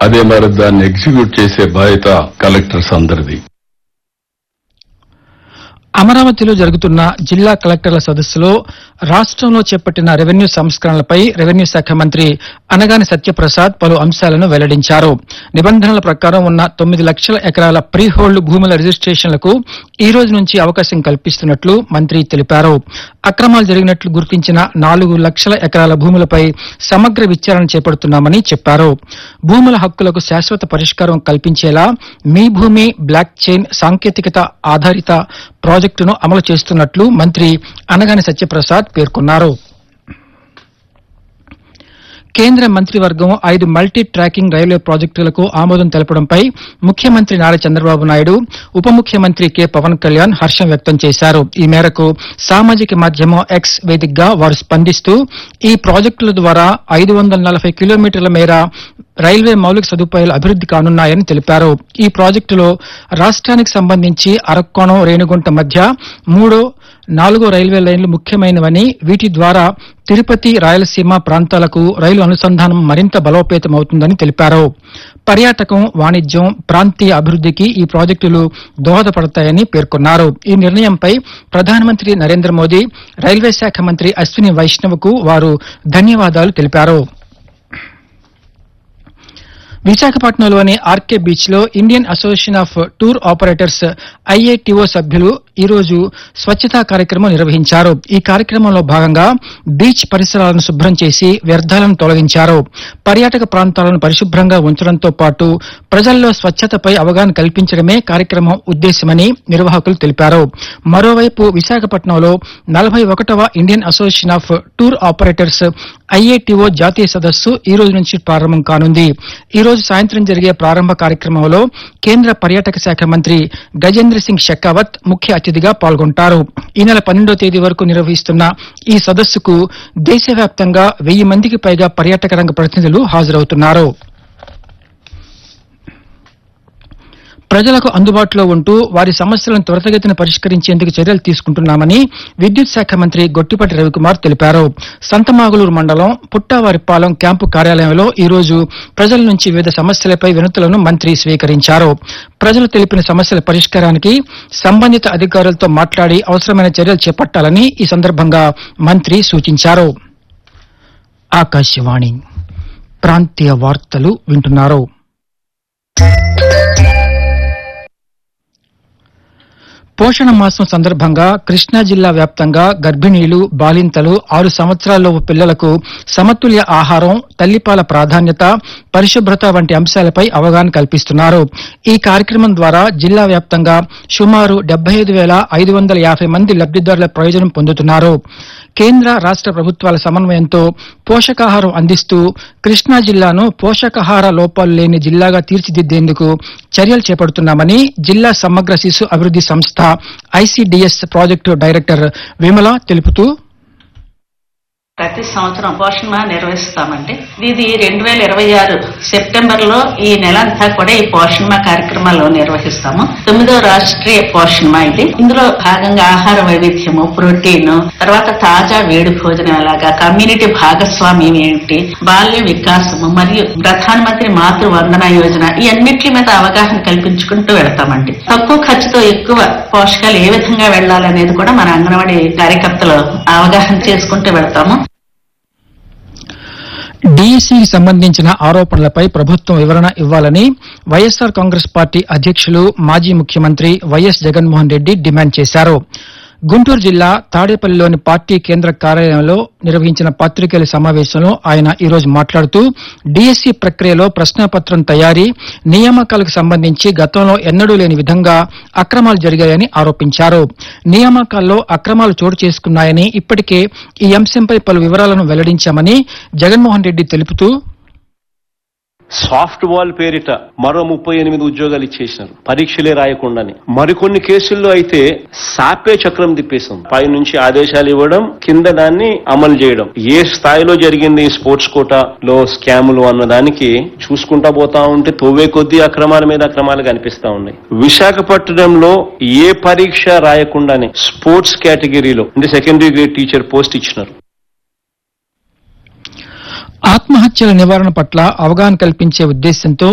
అదే మరి దాన్ని ఎగ్జిక్యూట్ చేసే బాధ్యత కలెక్టర్స్ అందరిది అమరావతిలో జరుగుతున్న జిల్లా కలెక్టర్ల సదస్సులో రాష్ట్రంలో చేపట్టిన రెవెన్యూ సంస్కరణలపై రెవెన్యూ శాఖ మంత్రి అనగాని సత్యప్రసాద్ పలు అంశాలను వెల్లడించారు నిబంధనల ప్రకారం ఉన్న తొమ్మిది లక్షల ఎకరాల ప్రీ హోల్డ్ భూముల రిజిస్ట్రేషన్లకు ఈ రోజు నుంచి అవకాశం కల్పిస్తున్నట్లు మంత్రి తెలిపారు అక్రమాలు జరిగినట్లు గుర్తించిన నాలుగు లక్షల ఎకరాల భూములపై సమగ్ర విచారణ చేపడుతున్నామని చెప్పారు భూముల హక్కులకు శాశ్వత పరిష్కారం కల్పించేలా మీ భూమి బ్లాక్ చైన్ సాంకేతికత ఆధారిత ప్రాజెక్టును అమలు చేస్తున్నట్లు మంత్రి అనగాని సత్యప్రసాద్ పేర్కొన్నారు కేంద్ర మంత్రివర్గం ఐదు మల్టీ ట్రాకింగ్ రైల్వే ప్రాజెక్టులకు ఆమోదం తెలపడంపై ముఖ్యమంత్రి నారా చంద్రబాబు నాయుడు ఉప ముఖ్యమంత్రి కె పవన్ కళ్యాణ్ హర్షం వ్యక్తం చేశారు ఈ మేరకు సామాజిక మాధ్యమం ఎక్స్ వేదికగా వారు స్పందిస్తూ ఈ ప్రాజెక్టుల ద్వారా ఐదు వందల నలభై కిలోమీటర్ల మేర రైల్వే మౌలిక సదుపాయాలు అభివృద్ది కానున్నాయని తెలిపారు ఈ ప్రాజెక్టులో రాష్ట్రానికి సంబంధించి అరక్కోణం రేణిగుంట మధ్య మూడో నాలుగో రైల్వే లైన్లు ముఖ్యమైనవని వీటి ద్వారా తిరుపతి రాయలసీమ ప్రాంతాలకు రైలు అనుసంధానం మరింత బలోపేతమవుతుందని తెలిపారు పర్యాటకం వాణిజ్యం ప్రాంతీయ అభివృద్దికి ఈ ప్రాజెక్టులు దోహదపడతాయని పేర్కొన్నారు ఈ నిర్ణయంపై ప్రధానమంత్రి నరేంద్ర మోదీ రైల్వే శాఖ మంత్రి అశ్విని వైష్ణవ్కు వారు ధన్యవాదాలు తెలిపారు విశాఖపట్నంలోని ఆర్కే బీచ్ లో Indian association of tour operators IATO సభ్యులు ఈ రోజు స్వచ్ఛతా కార్యక్రమం నిర్వహించారు ఈ కార్యక్రమంలో భాగంగా బీచ్ పరిసరాలను శుభ్రం చేసి వ్యర్థాలను తొలగించారు పర్యాటక ప్రాంతాలను పరిశుభ్రంగా ఉంచడంతో పాటు ప్రజల్లో స్వచ్ఛతపై అవగాహన కల్పించడమే కార్యక్రమం ఉద్దేశమని నిర్వాహకులు తెలిపారు మరోవైపు విశాఖపట్నంలో నలభై ఒకటవ Indian association of tour operators IATO జాతీయ సదస్సు ఈ రోజు నుంచి ప్రారంభం కానుంది ఈ రోజు సాయంత్రం జరిగే ప్రారంభ కార్యక్రమంలో కేంద్ర పర్యాటక శాఖ మంత్రి గజేంద్ర సింగ్ షెకావత్ ముఖ్య అతిథిగా పాల్గొంటారు ఈ నెల పన్నెండో తేదీ వరకు నిర్వహిస్తున్న ఈ సదస్సుకు దేశవ్యాప్తంగా వెయ్యి మందికి పైగా పర్యాటక రంగ ప్రతినిధులు హాజరవుతున్నారు ప్రజలకు అందుబాటులో ఉంటూ వారి సమస్యలను త్వరితగతిన పరిష్కరించేందుకు చర్యలు తీసుకుంటున్నామని విద్యుత్ శాఖ మంత్రి గొట్టిపాటి రవికుమార్ తెలిపారు సంతమాగులూరు మండలం పుట్టావారిపాలెం క్యాంపు కార్యాలయంలో ఈ రోజు ప్రజల నుంచి వివిధ సమస్యలపై వినతులను మంత్రి స్వీకరించారు ప్రజలు తెలిపిన సమస్యల పరిష్కారానికి సంబంధిత అధికారులతో మాట్లాడి అవసరమైన చర్యలు చేపట్టాలని ఈ సందర్భంగా మంత్రి సూచించారు ఆకాశవాణి ప్రాంతీయ వార్తలు వింటున్నారు పోషణ మాసం సందర్భంగా కృష్ణా జిల్లా వ్యాప్తంగా గర్భిణీలు బాలింతలు ఆరు సంవత్సరాలలోపు పిల్లలకు సమతుల్య ఆహారం తల్లిపాల ప్రాధాన్యత పరిశుభ్రత వంటి అంశాలపై అవగాహన కల్పిస్తున్నారు ఈ కార్యక్రమం ద్వారా జిల్లా వ్యాప్తంగా సుమారు డెబ్బై ఐదు వేల ఐదు వందల యాభై మంది లబ్దిదారుల ప్రయోజనం పొందుతున్నారు కేంద్ర రాష్ట ప్రభుత్వాల సమన్వయంతో పోషకాహారం అందిస్తూ కృష్ణా జిల్లాను పోషకాహార లోపాలు లేని జిల్లాగా తీర్చిదిద్దేందుకు చర్యలు చేపడుతున్నామని జిల్లా సమగ్ర శిశు అభివృద్ది సంస్థ ఐసీడీఎస్ ప్రాజెక్టు డైరెక్టర్ విమల తెలుపుతూ ప్రతి సంవత్సరం పోషణ మాహ్ నిర్వహిస్తామండి ఇది రెండు వేల ఇరవై ఆరు సెప్టెంబర్ లో ఈ నెల అంతా కూడా ఈ పోషణ మాహ్ కార్యక్రమాలు నిర్వహిస్తాము తొమ్మిదో రాష్ట్రీయ పోషణ మాహ్ ఇది ఇందులో భాగంగా ఆహార వైవిధ్యము ప్రోటీన్ తర్వాత తాజా వేడి భోజనం ఎలాగా కమ్యూనిటీ భాగస్వామ్యం ఏమిటి బాల్య వికాసము మరియు ప్రధానమంత్రి మాతృ వందన యోజన ఈ అన్నిటి మీద అవగాహన కల్పించుకుంటూ వెళ్తామండి తక్కువ ఖర్చుతో ఎక్కువ పోషకాలు ఏ విధంగా వెళ్ళాలనేది కూడా మన అంగన్వాడీ కార్యకర్తలు అవగాహన చేసుకుంటూ వెళ్తాము డీఈసీకి సంబంధించిన ఆరోపణలపై ప్రభుత్వం వివరణ ఇవ్వాలని వైఎస్సార్ కాంగ్రెస్ పార్టీ అధ్యక్షులు మాజీ ముఖ్యమంత్రి వైఎస్ జగన్మోహన్ రెడ్డి డిమాండ్ చేశారు గుంటూరు జిల్లా తాడేపల్లిలోని పార్టీ కేంద్ర కార్యాలయంలో నిర్వహించిన పాత్రికేయుల సమావేశంలో ఆయన ఈ రోజు మాట్లాడుతూ డీఎస్సీ ప్రక్రియలో ప్రశ్నాపత్రం తయారీ నియామకాలకు సంబంధించి గతంలో ఎన్నడూ లేని విధంగా అక్రమాలు జరిగాయని ఆరోపించారు నియామకాల్లో అక్రమాలు చోటు చేసుకున్నాయని ఇప్పటికే ఈ అంశంపై పలు వివరాలను వెల్లడించామని జగన్మోహన్ రెడ్డి తెలుపుతూ సాఫ్ట్ వాల్ పేరిట మరో ముప్పై ఎనిమిది ఉద్యోగాలు ఇచ్చేసినారు పరీక్షలే రాయకుండానే మరికొన్ని కేసుల్లో అయితే సాపే చక్రం తిప్పేసాం పై నుంచి ఆదేశాలు ఇవ్వడం కింద దాన్ని అమలు చేయడం ఏ స్థాయిలో జరిగింది ఈ స్పోర్ట్స్ కోటాలో స్కాములు అన్న దానికి చూసుకుంటా పోతా ఉంటే తొవ్వే కొద్దీ అక్రమాల మీద అక్రమాలు కనిపిస్తా ఉన్నాయి విశాఖపట్నంలో ఏ పరీక్ష రాయకుండానే స్పోర్ట్స్ కేటగిరీలో అంటే సెకండరీ గ్రేడ్ టీచర్ పోస్ట్ ఇచ్చినారు ఆత్మహత్యల నివారణ పట్ల అవగాహన కల్పించే ఉద్దేశంతో